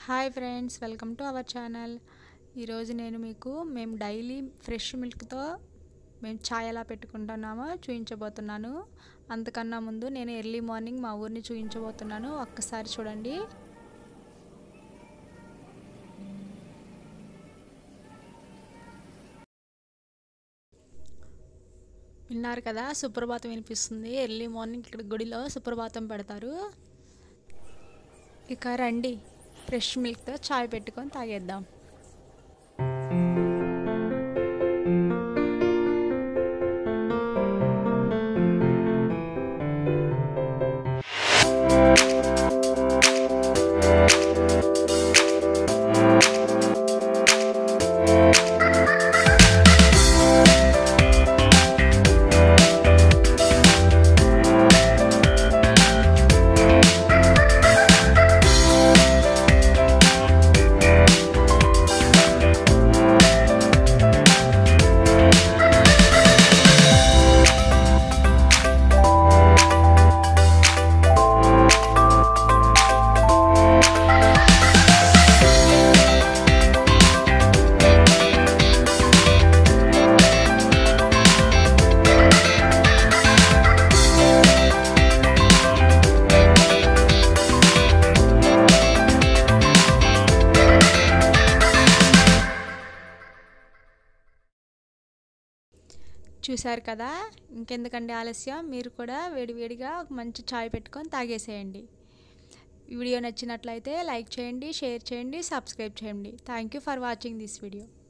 hi friends welcome to our channel ఈరోజు నేను మీకు మేము డైలీ ఫ్రెష్ మిల్క్తో మేము ఛాయ్ ఎలా పెట్టుకుంటున్నామో చూపించబోతున్నాను అంతకన్నా ముందు నేను ఎర్లీ మార్నింగ్ మా ఊరిని చూపించబోతున్నాను ఒక్కసారి చూడండి విన్నారు కదా సుప్రభాతం వినిపిస్తుంది ఎర్లీ మార్నింగ్ ఇక్కడ గుడిలో సుప్రభాతం పెడతారు ఇక రండి ఫ్రెష్ మిల్క్తో చాయ్ పెట్టుకొని తాగేద్దాం చూశారు కదా ఇంకెందుకండి ఆలస్యం మీరు కూడా వేడివేడిగా ఒక మంచి చాయ్ పెట్టుకొని తాగేసేయండి వీడియో నచ్చినట్లయితే లైక్ చేయండి షేర్ చేయండి సబ్స్క్రైబ్ చేయండి thank you for watching this video